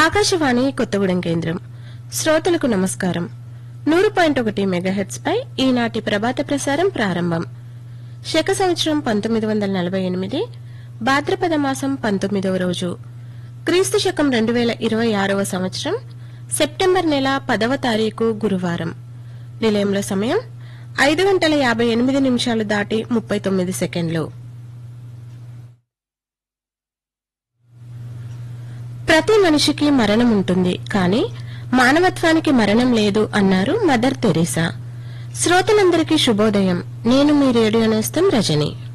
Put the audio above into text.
ఆకాశవాణి కొత్తగూడెం కేంద్రం శ్రోతలకు నమస్కారం నూరు పాయింట్ ఒకటి మెగాహెట్స్ పై ఈనాటి ప్రభాత ప్రసారం ప్రారంభం శక సంవత్సరం పంతొమ్మిది వందల నలభై ఎనిమిది భాద్రపద మాసం పంతొమ్మిదవ రోజు క్రీస్తు శకం రెండు వేల ఇరవై ఆరవ సంవత్సరం సెప్టెంబర్ నెల పదవ తారీఖు గురువారం నిలయంలో సమయం ఐదు గంటల యాభై ఎనిమిది నిమిషాలు దాటి ముప్పై తొమ్మిది సెకండ్లు ప్రతి మనిషికి మరణం ఉంటుంది కానీ మానవత్వానికి మరణం లేదు అన్నారు మదర్ తెరీసా శ్రోతలందరికీ శుభోదయం నేను మీ రేడియో నేస్తం రజని